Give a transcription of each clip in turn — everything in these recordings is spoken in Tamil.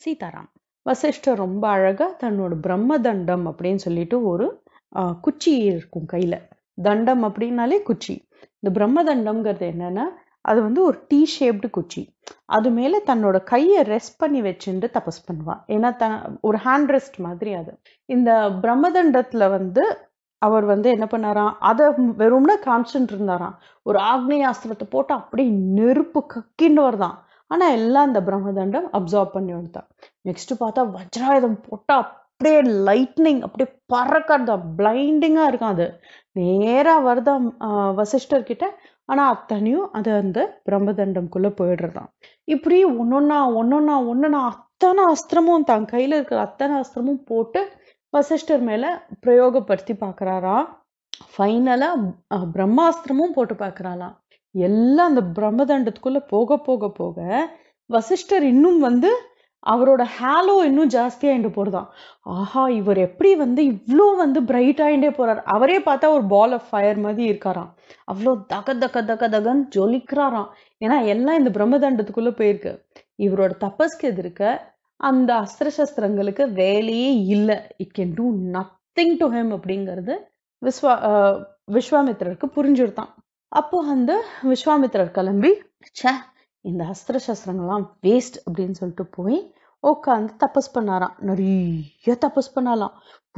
சீதாராம் வசிஷ்டர் ரொம்ப அழகா தன்னோட பிரம்மதண்டம் அப்படின்னு சொல்லிட்டு ஒரு ஆஹ், குச்சி இருக்கும் கையில தண்டம் அப்படின்னாலே குச்சி இந்த பிரம்மதண்டம்ங்கிறது என்னன்னா அது வந்து ஒரு டீ ஷேப்டு குச்சி அது மேல தன்னோட கையை ரெஸ்ட் பண்ணி வச்சுட்டு தபஸ் பண்ணுவா ஏன்னா த ஒரு ஹேண்ட் ரெஸ்ட் மாதிரி அது இந்த பிரம்மதண்டத்துல வந்து அவர் வந்து என்ன பண்ணாராம் அதை வெறும்னா காமிச்சுட்டு இருந்தாராம் ஒரு ஆக்னேயாஸ்திரத்தை போட்டு அப்படியே நெருப்பு கக்கின்னு வருதான் ஆனா எல்லாம் இந்த பிரம்மதண்டம் அப்சார்ப் பண்ணி வந்துட்டான் நெக்ஸ்ட் பார்த்தா வஜ்ராயுதம் போட்டா அப்படியே லைட்னிங் அப்படியே பறக்கிறதா பிளைண்டிங்கா இருக்கும் அது நேரா வருதாம் ஆஹ் வசிஷ்டர் கிட்ட ஆனா அத்தனையும் அது அந்த பிரம்மதண்டம்குள்ள போயிடுறதாம் இப்படி ஒன்னொன்னா ஒன்னொன்னா ஒன்னொன்னா அத்தனை அஸ்திரமும் தன் கையில இருக்கிற அத்தனை அஸ்திரமும் போட்டு வசிஷ்டர் மேல பிரயோகப்படுத்தி பார்க்கறாராம் ஃபைனலா பிரம்மாஸ்திரமும் போட்டு பார்க்கறாளாம் எல்லாம் அந்த பிரம்மதண்டத்துக்குள்ள போக போக போக வசிஷ்டர் இன்னும் வந்து அவரோட ஹேலோ இன்னும் ஜாஸ்தியாயிட்டு போறதாம் ஆஹா இவர் எப்படி வந்து இவ்ளோ வந்து பிரைட் ஆயிட்டே போறார் அவரே பார்த்தா ஒரு பால் ஆஃப் ஃபயர் மாதிரி இருக்காராம் அவ்வளோ தக தக தக தகன்னு ஜொலிக்கிறாராம் ஏன்னா எல்லாம் இந்த பிரம்மதண்டத்துக்குள்ள போயிருக்கு இவரோட தபஸ்க்கு எதிர்க்க அந்த அஸ்திர சஸ்திரங்களுக்கு வேலையே இல்லை it can do nothing to him அப்படிங்கிறது விஸ்வா ஆஹ் விஸ்வாமித்திரருக்கு புரிஞ்சுடுதான் அப்போ அந்த விஸ்வாமித்திரர் கிளம்பி ச்சே இந்த அஸ்திர சஸ்திரங்கள்லாம் வேஸ்ட் அப்படின்னு சொல்லிட்டு போய் உட்காந்து தபஸ் பண்ணாராம் நிறைய தபஸ் பண்ணலாம்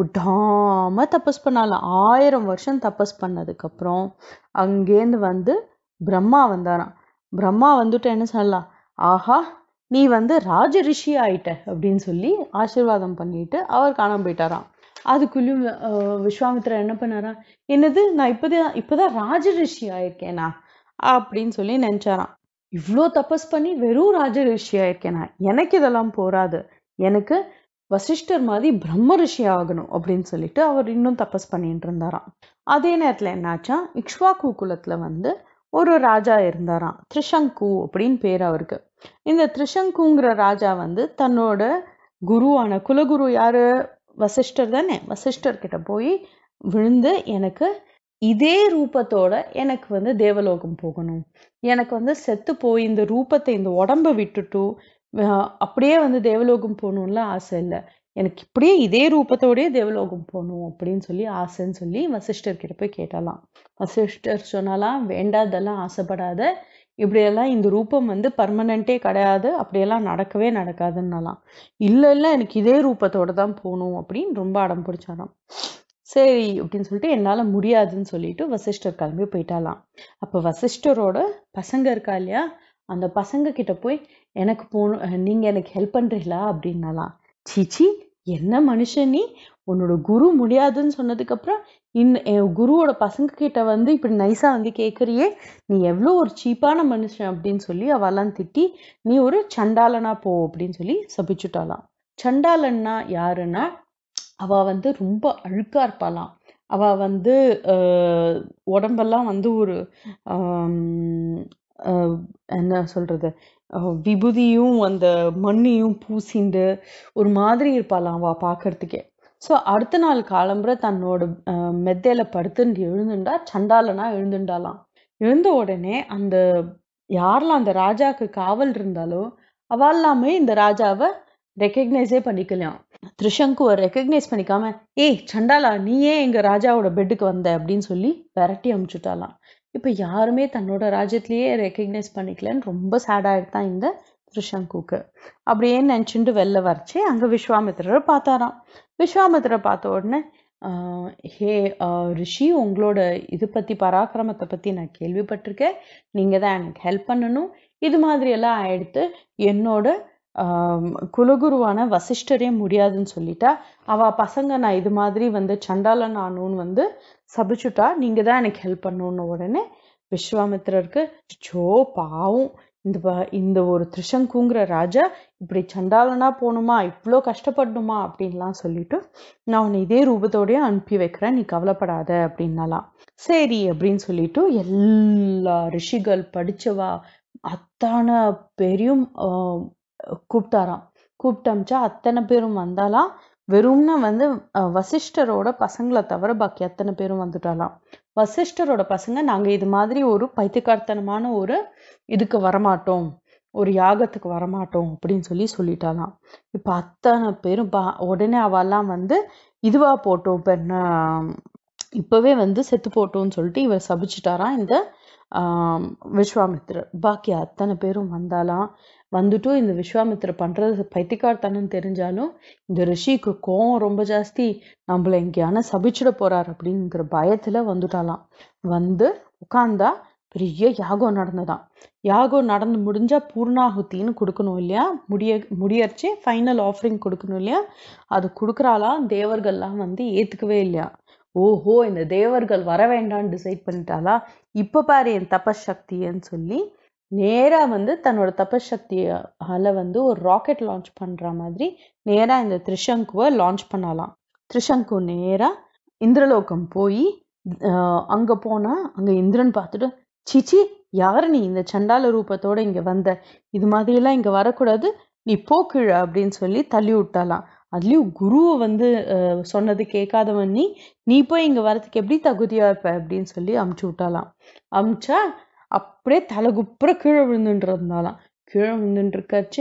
விடாம தபஸ் பண்ணலாம் ஆயிரம் வருஷம் தபஸ் பண்ணதுக்கு அப்புறம் அங்கேருந்து வந்து பிரம்மா வந்தாராம் பிரம்மா வந்துட்டு என்ன சொல்லலாம் ஆஹா நீ வந்து ராஜ ரிஷி ஆயிட்ட அப்படின்னு சொல்லி ஆசீர்வாதம் பண்ணிட்டு அவர் காணாம போயிட்டாராம் அதுக்குள்ளேயும் அஹ், விஸ்வாமித்திரர் என்ன பண்ணாரா என்னது நான் இப்பதான் இப்பதான் ராஜ ரிஷி ஆயிருக்கேனா அப்படின்னு சொல்லி நினைச்சாராம் இவ்ளோ தபஸ் பண்ணி வெறும் ராஜ ரிஷி ஆயிருக்கேனா எனக்கு இதெல்லாம் போராது எனக்கு வசிஷ்டர் மாதிரி பிரம்ம ரிஷி ஆகணும் அப்படின்னு சொல்லிட்டு அவர் இன்னும் தபஸ் பண்ணிட்டு இருந்தாராம் அதே நேரத்துல என்னாச்சா இக்ஷ்வாகு குலத்துல வந்து ஒரு ராஜா இருந்தாராம் த்ரிஷங்கு அப்படின்னு பேர் அவருக்கு இந்த த்ரிஷங்குங்கிற ராஜா வந்து தன்னோட குருவான குலகுரு யாரு வசிஷ்டர் தானே வசிஷ்டர் கிட்ட போய் விழுந்து எனக்கு இதே ரூபத்தோட எனக்கு வந்து தேவலோகம் போகணும் எனக்கு வந்து செத்து போய் இந்த ரூபத்தை இந்த உடம்ப விட்டுட்டு அஹ் அப்படியே வந்து தேவலோகம் போகணும்ல ஆசை இல்லை எனக்கு இப்படியே இதே ரூபத்தோடயே தேவலோகம் போகணும் அப்படின்னு சொல்லி ஆசைன்னு சொல்லி வசிஷ்டர் கிட்ட போய் கேட்டாலாம் வசிஷ்டர் சொன்னாலாம் வேண்டாதெல்லாம் ஆசைப்படாத இப்படியெல்லாம் இந்த ரூபம் வந்து பர்மனெண்ட்டே கிடையாது அப்படியெல்லாம் நடக்கவே நடக்காதுன்னாலாம் இல்லை இல்லை எனக்கு இதே ரூபத்தோட தான் போகணும் அப்படின்னு ரொம்ப அடம் பிடிச்சாராம் சரி அப்படின்னு சொல்லிட்டு என்னால முடியாதுன்னு சொல்லிட்டு வசிஷ்டர் கிளம்பி போயிட்டாலாம் அப்ப வசிஷ்டரோட பசங்க இருக்கா இல்லையா அந்த பசங்க கிட்ட போய் எனக்கு போகணும் நீங்க எனக்கு ஹெல்ப் பண்றீங்களா அப்படின்னாலாம் சீச்சி என்ன மனுஷன் நீ உன்னோட குரு முடியாதுன்னு சொன்னதுக்கு அப்புறம் இன்னும் என் குருவோட பசங்க கிட்ட வந்து இப்படி நைஸா வந்து கேக்குறியே நீ எவ்வளோ ஒரு சீப்பான மனுஷன் அப்படின்னு சொல்லி அவெல்லாம் திட்டி நீ ஒரு சண்டாளனா போ அப்படின்னு சொல்லி சபிச்சுட்டாலாம் சண்டாளன்னா யாருன்னா அவ வந்து ரொம்ப அழுக்கா இருப்பாளாம் அவ வந்து ஆஹ், உடம்பெல்லாம் வந்து ஒரு ஆம், ஆஹ், என்ன சொல்றது ஆஹ், விபூதியும் அந்த மண்ணையும் பூசிண்டு ஒரு மாதிரி இருப்பாளாம் அவ பார்க்கறதுக்கே ஸோ அடுத்த நாள் காலம்புற தன்னோட ஆஹ், மெத்தையில படுத்துட்டு எழுந்துண்டா சண்டாளனா எழுந்துண்டாலாம் எழுந்த உடனே அந்த யாரெல்லாம் அந்த ராஜாக்கு காவல் இருந்தாலோ அவெல்லாமே இந்த ராஜாவை ரெக்கக்னைஸே பண்ணிக்கலாம் த்ரிஷங்குவை ரெக்கக்னைஸ் பண்ணிக்காம ஏய் சண்டாலா நீ ஏன் எங்க ராஜாவோட பெட்டுக்கு வந்த அப்படின்னு சொல்லி விரட்டி அமுச்சுட்டாலாம் இப்ப யாருமே தன்னோட ராஜ்யத்திலேயே ரெக்கக்னைஸ் பண்ணிக்கலன்னு ரொம்ப சேட் ஆயிடுதான் இந்த த்ரிஷங்குக்கு அப்படியே நினைச்சுட்டு வெளில வரைச்சு அங்க விஸ்வாமித்திரரை பார்த்தாராம் விஸ்வாமித்திரரை பார்த்த உடனே ஆஹ் ஹே ஆஹ் ரிஷி உங்களோட இது பத்தி பராக்கிரமத்தை பத்தி நான் கேள்விப்பட்டிருக்கேன் நீங்க தான் எனக்கு ஹெல்ப் பண்ணணும் இது மாதிரி எல்லாம் ஆயிடுத்து என்னோட ஆம், குலகுருவான வசிஷ்டரே முடியாதுன்னு சொல்லிட்டா அவ பசங்க நான் இது மாதிரி வந்து சண்டாளன் ஆனுன்னு வந்து சபிச்சுட்டா நீங்க தான் எனக்கு ஹெல்ப் பண்ணணும்னு உடனே விஸ்வாமித்திரருக்கு சோ பாவம் இந்த ப- இந்த ஒரு த்ரிஷங்குங்கிற ராஜா இப்படி சண்டாளனா போகணுமா இவ்வளோ கஷ்டப்படணுமா அப்படின்லாம் சொல்லிட்டு நான் உன்னை இதே ரூபத்தோடயே அனுப்பி வைக்கிறேன் நீ கவலைப்படாத அப்படின்னாலாம் சரி அப்படின்னு சொல்லிட்டு எல்லா ரிஷிகள் படிச்சவா அத்தனை பேரையும் ஆஹ், கூப்பிட்டாராம் கூப்பிட்டு அமிச்சா அத்தனை பேரும் வந்தாலாம் வெறும்னா வந்து அஹ், வசிஷ்டரோட பசங்களை தவிர பாக்கி அத்தனை பேரும் வந்துட்டாலாம் வசிஷ்டரோட பசங்க நாங்க இது மாதிரி ஒரு பைத்தியக்காரத்தனமான ஒரு இதுக்கு வரமாட்டோம் ஒரு யாகத்துக்கு வரமாட்டோம் அப்படின்னு சொல்லி சொல்லிட்டாலாம் இப்ப அத்தனை பேரும் பா உடனே அவெல்லாம் வந்து இதுவா போட்டோம் இப்ப என்ன இப்பவே வந்து செத்து போட்டோம்னு சொல்லிட்டு இவர் சபிச்சிட்டாராம் இந்த ஆஹ் விஸ்வாமித்திரர் பாக்கி அத்தனை பேரும் வந்தாலாம் வந்துட்டும் இந்த விஸ்வாமித்திரர் பண்றது பைத்தியக்காரத்தனம் தெரிஞ்சாலும் இந்த ரிஷிக்கு கோவம் ரொம்ப ஜாஸ்தி நம்மள எங்கேயான சபிச்சிட போறார் அப்படிங்கிற பயத்துல வந்துட்டாலாம் வந்து உட்கார்ந்தா பெரிய யாகம் நடந்ததாம் யாகம் நடந்து முடிஞ்சா பூர்ணாகுத்தின்னு கொடுக்கணும் இல்லையா முடிய முடியறச்சே ஃபைனல் ஆஃபரிங் கொடுக்கணும் இல்லையா அது கொடுக்குறாளாம் தேவர்கள்லாம் வந்து ஏத்துக்கவே இல்லையா ஓஹோ இந்த தேவர்கள் வர வேண்டாம்னு டிசைட் பண்ணிட்டாளா இப்ப பாரு என் தபசக்தின்னு சொல்லி நேரா வந்து தன்னோட தபசக்தியால வந்து ஒரு ராக்கெட் லான்ச் பண்ற மாதிரி நேரா இந்த திரிசங்குவை லான்ச் பண்ணலாம் திரிசங்கு நேரா இந்திரலோகம் போய் அங்க போனா அங்க இந்திரன் பார்த்துட்டு சிச்சி யாரு நீ இந்த சண்டால ரூபத்தோட இங்க வந்த இது மாதிரி எல்லாம் இங்க வரக்கூடாது நீ போக்கிழ அப்படின்னு சொல்லி தள்ளி விட்டாலாம் அதுலயும் குருவை வந்து அஹ், சொன்னது கேட்காதவன் நீ நீ போய் இங்க வரதுக்கு எப்படி தகுதியா இருப்ப அப்படின்னு சொல்லி அமுச்சு விட்டாலாம் அமுச்சா அப்படியே தலைகுப்புற கீழே விழுந்துட்டு இருந்தாலாம் கீழே விழுந்துட்டு இருக்காச்சு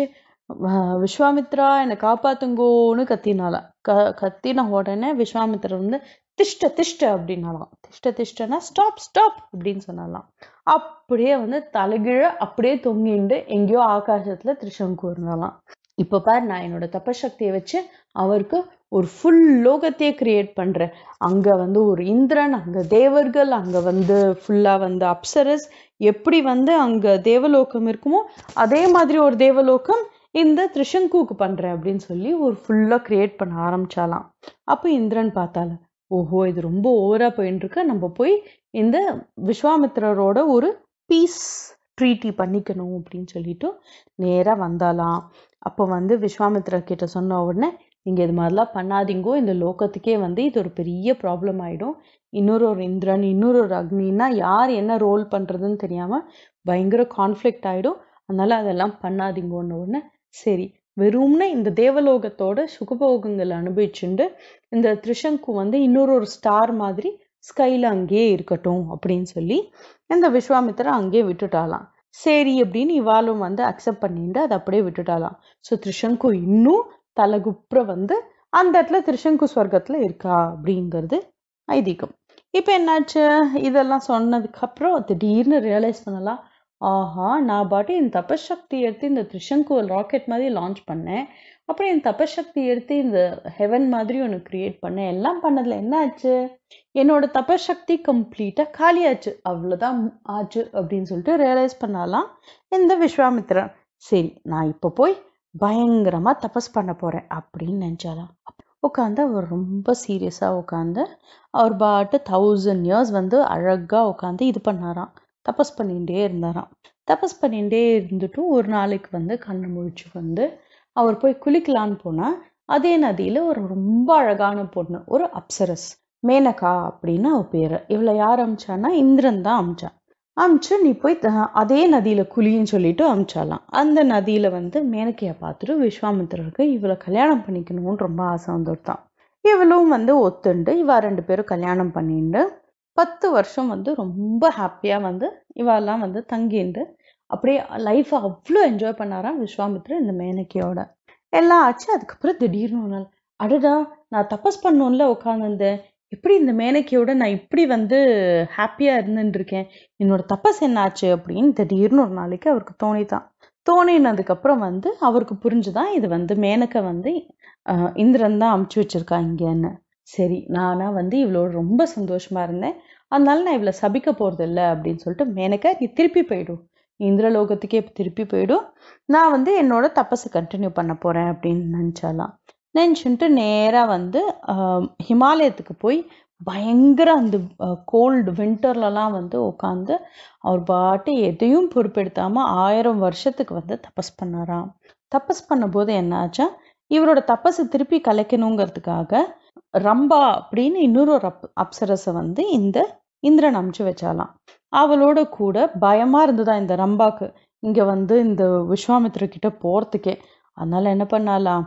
வ- விஸ்வாமித்ரா என்னை காப்பாத்துங்கோன்னு கத்தினாலாம் க கத்தின உடனே விஸ்வாமித்திரர் வந்து திஷ்ட திஷ்ட அப்படின்னாலாம் திஷ்ட திஷ்டனா ஸ்டாப் ஸ்டாப் அப்படின்னு சொன்னாலாம் அப்படியே வந்து தலைகீழ அப்படியே தொங்கிண்டு எங்கேயோ ஆகாசத்துல திரிசங்கு இருந்தாலாம் இப்ப பாரு நான் என்னோட தபசக்தியை வச்சு அவருக்கு ஒரு ஃபுல் லோகத்தையே கிரியேட் பண்றேன் அங்க வந்து ஒரு இந்திரன் அங்க தேவர்கள் அங்க வந்து ஃபுல்லா வந்து அப்சரஸ் எப்படி வந்து அங்க தேவலோகம் இருக்குமோ அதே மாதிரி ஒரு தேவலோகம் இந்த திரிசங்குக்கு பண்றேன் அப்படின்னு சொல்லி ஒரு ஃபுல்லா கிரியேட் பண்ண ஆரம்பிச்சாலாம் அப்ப இந்திரன் பார்த்தால ஓஹோ இது ரொம்ப ஓவரா போயிட்டு இருக்கு நம்ம போய் இந்த விஸ்வாமித்திரரோட ஒரு பீஸ் ட்ரீட்டி பண்ணிக்கணும் அப்படின்னு சொல்லிட்டு நேரா வந்தாலாம் அப்போ வந்து விஸ்வாமித்திரர் கிட்ட சொன்ன உடனே நீங்க இது மாதிரிலாம் பண்ணாதீங்கோ இந்த லோகத்துக்கே வந்து இது ஒரு பெரிய ப்ராப்ளம் ஆயிடும் இன்னொரு ஒரு இந்திரன் இன்னொரு ஒரு அக்னின்னா யார் என்ன ரோல் பண்றதுன்னு தெரியாம பயங்கர கான்ஃப்ளிக்ட் ஆயிடும் அதனால அதெல்லாம் பண்ணாதீங்கன்னு உடனே சரி வெறும்னே இந்த தேவலோகத்தோட சுகபோகங்கள் அனுபவிச்சுண்டு இந்த திரிசங்கு வந்து இன்னொரு ஒரு ஸ்டார் மாதிரி ஸ்கைல அங்கேயே இருக்கட்டும் அப்படின்னு சொல்லி இந்த விஸ்வாமித்திர அங்கேயே விட்டுட்டாலாம் சரி அப்படின்னு இவாளும் வந்து அக்செப்ட் பண்ணிட்டு அதை அப்படியே விட்டுட்டாலாம் ஸோ திரிசங்கு இன்னும் தலகுப்புற வந்து அந்த இடத்துல திரிசங்கு ஸ்வர்க்கத்துல இருக்கா அப்படிங்கிறது ஐதீகம் இப்போ என்னாச்சு இதெல்லாம் சொன்னதுக்கு அப்புறம் திடீர்னு ரியலைஸ் பண்ணலாம் ஆஹா நான் பாட்டு என் தபசக்தி எடுத்து இந்த திரிசங்கு ராக்கெட் மாதிரி லான்ச் பண்ணேன் அப்புறம் என் தபசக்தி எடுத்து இந்த ஹெவன் மாதிரி ஒன்று கிரியேட் பண்ணேன் எல்லாம் பண்ணதுல என்ன ஆச்சு என்னோட தபசக்தி கம்ப்ளீட்டா காலியாச்சு அவ்வளவுதான் ஆச்சு அப்படின்னு சொல்லிட்டு ரியலைஸ் பண்ணலாம் இந்த விஸ்வாமித்திரன் சரி நான் இப்ப போய் பயங்கரமா தபஸ் பண்ண போறேன் அப்படின்னு நினைச்சாலாம் உட்காந்து அவர் ரொம்ப சீரியஸா உட்காந்து அவர் பாட்டு தௌசண்ட் இயர்ஸ் வந்து அழகா உட்காந்து இது பண்ணாராம் தபஸ் பண்ணிகிட்டே இருந்தாராம் தபஸ் பண்ணிகிட்டே இருந்துட்டு ஒரு நாளைக்கு வந்து கண்ணு முழிச்சு வந்து அவர் போய் குளிக்கலான்னு போனா அதே நதியில ஒரு ரொம்ப அழகான பொண்ணு ஒரு அப்சரஸ் மேனகா அப்படின்னு அவ பேரு இவளை யார் அமிச்சான்னா இந்திரன் தான் அமிச்சான் அமிச்சு நீ போய் த- அதே நதியில குளின்னு சொல்லிட்டு அமிச்சாலாம் அந்த நதியில வந்து மேனகைய பார்த்துட்டு விஸ்வாமித்திரருக்கு இவளை கல்யாணம் பண்ணிக்கணும்னு ரொம்ப ஆசை வந்துருத்தான் இவளும் வந்து ஒத்துண்டு இவ ரெண்டு பேரும் கல்யாணம் பண்ணிண்டு பத்து வருஷம் வந்து ரொம்ப ஹாப்பியா வந்து இவெல்லாம் வந்து தங்கிண்டு அப்படியே லைஃப்பை அவ்வளோ என்ஜாய் பண்ணாராம் விஸ்வாமித்திரர் இந்த மேனகையோட எல்லாம் ஆச்சு அதுக்கப்புறம் திடீர்னு ஒரு நாள் அடடா நான் தபஸ் பண்ணோம்ல உட்காந்துருந்தேன் எப்படி இந்த மேனகையோட நான் இப்படி வந்து ஹாப்பியா இருந்துட்டு இருக்கேன் என்னோட தபஸ் என்ன ஆச்சு அப்படின்னு திடீர்னு ஒரு நாளைக்கு அவருக்கு தோணிதான் தோணினதுக்கு அப்புறம் வந்து அவருக்கு புரிஞ்சுதான் இது வந்து மேனகை வந்து ஆஹ், இந்திரன் தான் அமுச்சு வச்சிருக்கா இங்கன்னு சரி நானா வந்து இவளோட ரொம்ப சந்தோஷமா இருந்தேன் அதனால நான் இவளை சபிக்க போறது இல்ல அப்படின்னு சொல்லிட்டு மேனகை நீ திருப்பி போயிடும் இந்திரலோகத்துக்கே திருப்பி போயிடும் நான் வந்து என்னோட தபஸை கண்டினியூ பண்ண போறேன் அப்படின்னு நினைச்சாலாம் நினச்சிட்டு நேரா வந்து ஆஹ், ஹிமாலயத்துக்கு போய் பயங்கர அந்த கோல்டு வின்டர்லலாம் வந்து உட்காந்து அவர் பாட்டு எதையும் பொறுப்பெடுத்தாம ஆயிரம் வருஷத்துக்கு வந்து தபஸ் பண்ணாராம் தபஸ் பண்ணும்போது என்னாச்சா இவரோட தபஸை திருப்பி கலைக்கணுங்கிறதுக்காக ரம்பா அப்படின்னு இன்னொரு ஒரு அப் அப்சரஸை வந்து இந்த இந்திரன் அமுச்சு வச்சாலாம் அவளோட கூட பயமா இருந்ததா இந்த ரம்பாக்கு இங்க வந்து இந்த விஸ்வாமித்திர கிட்ட போறதுக்கே அதனால என்ன பண்ணாலாம்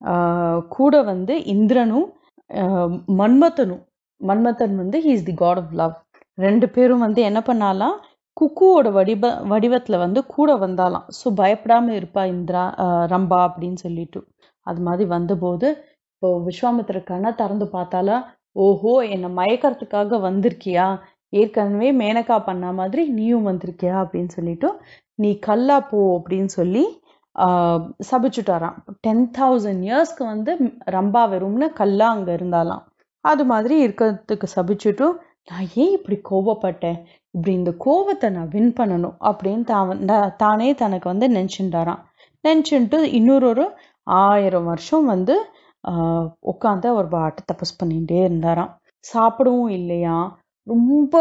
ஆஹ் கூட வந்து இந்திரனும் ஆஹ் மன்மதனும் மன்மதன் வந்து he's the god of love ரெண்டு பேரும் வந்து என்ன பண்ணாலாம் குக்குவோட வடிவ வடிவத்துல வந்து கூட வந்தாலாம் ஸோ பயப்படாம இருப்பா இந்திரா ஆஹ் ரம்பா அப்படின்னு சொல்லிட்டு அது மாதிரி வந்தபோது இப்போ விஸ்வாமித்திர கண்ணை திறந்து பார்த்தாலா ஓஹோ என்னை மயக்கறதுக்காக வந்திருக்கியா ஏற்கனவே மேனகா பண்ண மாதிரி நீயும் வந்திருக்கியா அப்படின்னு சொல்லிட்டு நீ கல்லா போ அப்படின்னு சொல்லி ஆஹ் சபிச்சுட்டாராம் டென் தௌசண்ட் இயர்ஸ்க்கு வந்து ரம்பா வெறும்னு கல்லா அங்க இருந்தாலாம் அது மாதிரி இருக்கிறதுக்கு சபிச்சுட்டு நான் ஏன் இப்படி கோவப்பட்டேன் இப்படி இந்த கோவத்தை நான் வின் பண்ணணும் அப்படின்னு தான் தானே தனக்கு வந்து நினச்சிட்டாராம் நினச்சின்ட்டு இன்னொரு ஒரு ஆயிரம் வருஷம் வந்து உட்காந்து அவர் பாட்டு தபஸ் பண்ணிகிட்டே இருந்தாராம் சாப்பிடவும் இல்லையா ரொம்ப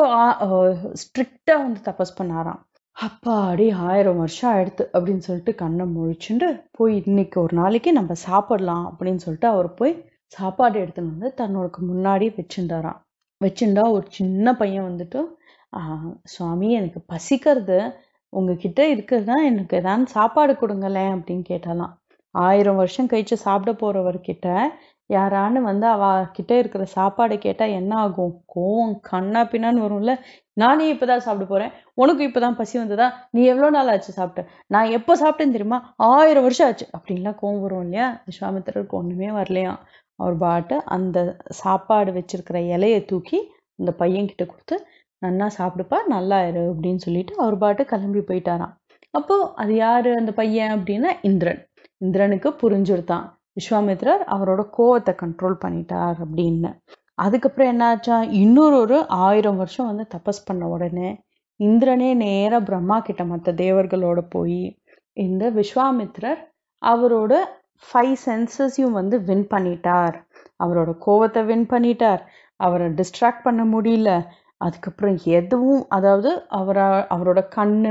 ஸ்ட்ரிக்டாக வந்து தபஸ் பண்ணாராம் அப்பாடி ஆயிரம் வருஷம் ஆயிடுத்து அப்படின்னு சொல்லிட்டு கண்ணை முழிச்சுட்டு போய் இன்னைக்கு ஒரு நாளைக்கு நம்ம சாப்பிடலாம் அப்படின்னு சொல்லிட்டு அவர் போய் சாப்பாடு எடுத்துன்னு வந்து தன்னோட முன்னாடி வச்சுட்டாராம் வச்சுட்டா ஒரு சின்ன பையன் வந்துட்டு "ஆஹ், சுவாமி எனக்கு பசிக்கிறது உங்ககிட்ட இருக்கிறதா எனக்கு ஏதாவது சாப்பாடு கொடுங்களேன் அப்படின்னு கேட்டாலாம் ஆயிரம் வருஷம் கழிச்சு சாப்பிட போறவர்கிட்ட யாரான்னு வந்து அவ கிட்ட இருக்கிற சாப்பாடு கேட்டா என்ன ஆகும் கோவம் கண்ணா பின்னான்னு வரும்ல நானே இப்பதான் சாப்பிட போறேன் உனக்கு இப்பதான் பசி வந்ததா நீ எவ்வளவு நாள் ஆச்சு சாப்பிட்ட நான் எப்போ சாப்பிட்டேன்னு தெரியுமா ஆயிரம் வருஷம் ஆச்சு அப்படின்லாம் கோவம் வரும் இல்லையா விஸ்வாமித்திரருக்கு ஒண்ணுமே வரலையாம் அவர் பாட்டு அந்த சாப்பாடு வச்சிருக்கிற இலையை தூக்கி அந்த பையன்கிட்ட கொடுத்து நன்னா சாப்பிடுப்பா நல்லா இரு அப்படின்னு சொல்லிட்டு அவர் பாட்டு கிளம்பி போயிட்டாராம் அப்போ அது யாரு அந்த பையன் அப்படின்னா இந்திரன் இந்திரனுக்கு புரிஞ்சுருத்தான் விஸ்வாமித்ரர் அவரோட கோவத்தை கண்ட்ரோல் பண்ணிட்டார் அப்படின்னு அதுக்கப்புறம் என்னாச்சா இன்னொரு ஒரு ஆயிரம் வருஷம் வந்து தபஸ் பண்ண உடனே இந்திரனே நேரா பிரம்மா கிட்ட மற்ற தேவர்களோட போய் இந்த விஸ்வாமித்ரர் அவரோட ஃபைவ் சென்சஸையும் வந்து வின் பண்ணிட்டார் அவரோட கோவத்தை வின் பண்ணிட்டார் அவரை டிஸ்ட்ராக்ட் பண்ண முடியல அதுக்கப்புறம் எதுவும் அதாவது அவரா அவரோட கண்ணு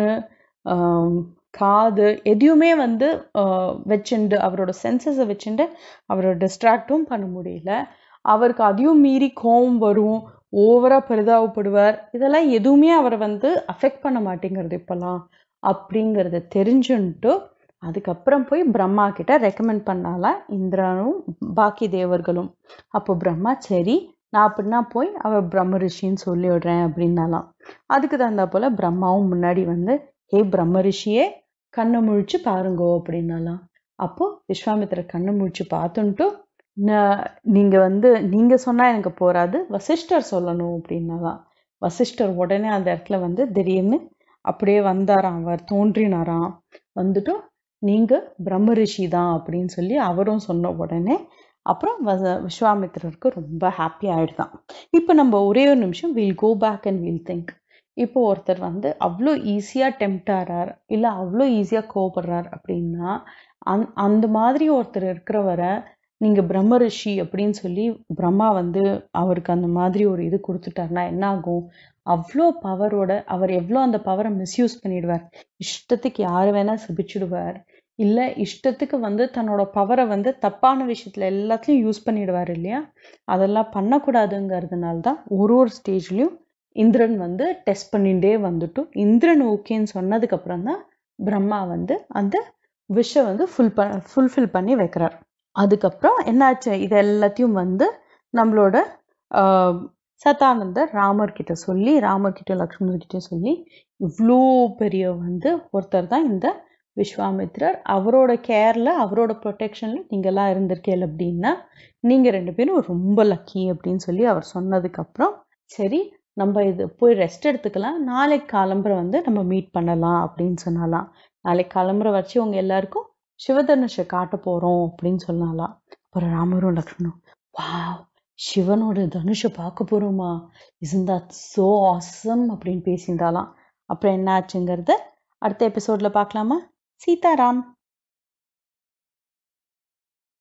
ஆம், காது எதையுமே வந்து ஆஹ், வச்சுண்டு அவரோட சென்சஸை வச்சுண்டு அவரை டிஸ்ட்ராக்டும் பண்ண முடியல அவருக்கு அதையும் மீறி கோவம் வரும் ஓவரா பரிதாபப்படுவார் இதெல்லாம் எதுவுமே அவரை வந்து அஃபெக்ட் பண்ண மாட்டேங்கிறது இப்பெல்லாம் அப்படிங்கிறத தெரிஞ்சுன்ட்டு அதுக்கப்புறம் போய் பிரம்மா கிட்ட ரெக்கமெண்ட் பண்ணாலாம் இந்திரனும் பாக்கி தேவர்களும் அப்போ பிரம்மா சரி நான் அப்படின்னா போய் அவர் பிரம்ம ரிஷின்னு சொல்லி விடுறேன் அப்படின்னாலாம் அதுக்கு தகுந்தா போல பிரம்மாவும் முன்னாடி வந்து ஹே பிரம்ம ரிஷியே கண்ணை முழிச்சு பாருங்கோ அப்படின்னாலாம் அப்போ விஸ்வாமித்திரர் கண்ணை முழிச்சு பார்த்துன்ட்டு "ந- நீங்க வந்து நீங்க சொன்னா எனக்கு போராது வசிஷ்டர் சொல்லணும் அப்படின்னாலாம் வசிஷ்டர் உடனே அந்த இடத்துல வந்து திடீர்னு அப்படியே வந்தாராம் அவர் தோன்றினாராம் வந்துட்டு நீங்க பிரம்ம ரிஷி தான் அப்படின்னு சொல்லி அவரும் சொன்ன உடனே அப்புறம் வ- விஸ்வாமித்திரருக்கு ரொம்ப ஹாப்பி ஆயிடுதான் இப்போ நம்ம ஒரே ஒரு நிமிஷம் will go back and will think இப்போ ஒருத்தர் வந்து அவ்வளோ ஈஸியாக டெம்ட் ஆறார் இல்லை அவ்வளோ ஈஸியாக கோபப்படுறார் அப்படின்னா அந் அந்த மாதிரி ஒருத்தர் இருக்கிறவரை நீங்க பிரம்ம ரிஷி அப்படின்னு சொல்லி பிரம்மா வந்து அவருக்கு அந்த மாதிரி ஒரு இது கொடுத்துட்டாருன்னா என்ன ஆகும் அவ்வளோ பவரோட அவர் எவ்வளோ அந்த பவரை மிஸ்யூஸ் பண்ணிடுவார் இஷ்டத்துக்கு யார் வேணா சிபிச்சிடுவார் இல்ல இஷ்டத்துக்கு வந்து தன்னோட பவரை வந்து தப்பான விஷயத்துல எல்லாத்துலயும் யூஸ் பண்ணிடுவார் இல்லையா அதெல்லாம் பண்ணக்கூடாதுங்கிறதுனால தான் ஒரு ஒரு ஸ்டேஜ்லயும் இந்திரன் வந்து டெஸ்ட் பண்ணிட்டே வந்துட்டு இந்திரன் ஓகேன்னு சொன்னதுக்கு அப்புறம் தான் பிரம்மா வந்து அந்த விஷ வந்து ஃபுல் ப ஃபுல்ஃபில் பண்ணி வைக்கிறார் அதுக்கப்புறம் என்னாச்சு இது எல்லாத்தையும் வந்து நம்மளோட ஆஹ், சதானந்தர் ராமர் கிட்ட சொல்லி ராமர் கிட்ட லக்ஷ்மணர் கிட்ட சொல்லி இவ்வளோ பெரிய வந்து ஒருத்தர் தான் இந்த விஸ்வாமித்ரர் அவரோட கேர்ல அவரோட ப்ரொடெக்ஷன்ல நீங்கெல்லாம் இருந்திருக்கீங்க அப்படின்னா நீங்க ரெண்டு பேரும் ரொம்ப லக்கி அப்படின்னு சொல்லி அவர் சொன்னதுக்கு அப்புறம் சரி நம்ம இது போய் ரெஸ்ட் எடுத்துக்கலாம் நாளைக்கு காலம்பரை வந்து நம்ம மீட் பண்ணலாம் அப்படின்னு சொன்னாலாம் நாளைக்கு காலம்பரை வச்சு உங்க எல்லாருக்கும் சிவதனுஷை காட்ட போறோம் அப்படின்னு சொன்னாலாம் அப்புறம் ராமரும் லக்ஷ்மணும் வாவ் சிவனோட தனுஷை பார்க்க போறோமா isn't that so awesome அப்படின்னு பேசியிருந்தாலாம் அப்புறம் என்ன ஆச்சுங்கிறத அடுத்த எபிசோட்ல பார்க்கலாமா சீதாராம்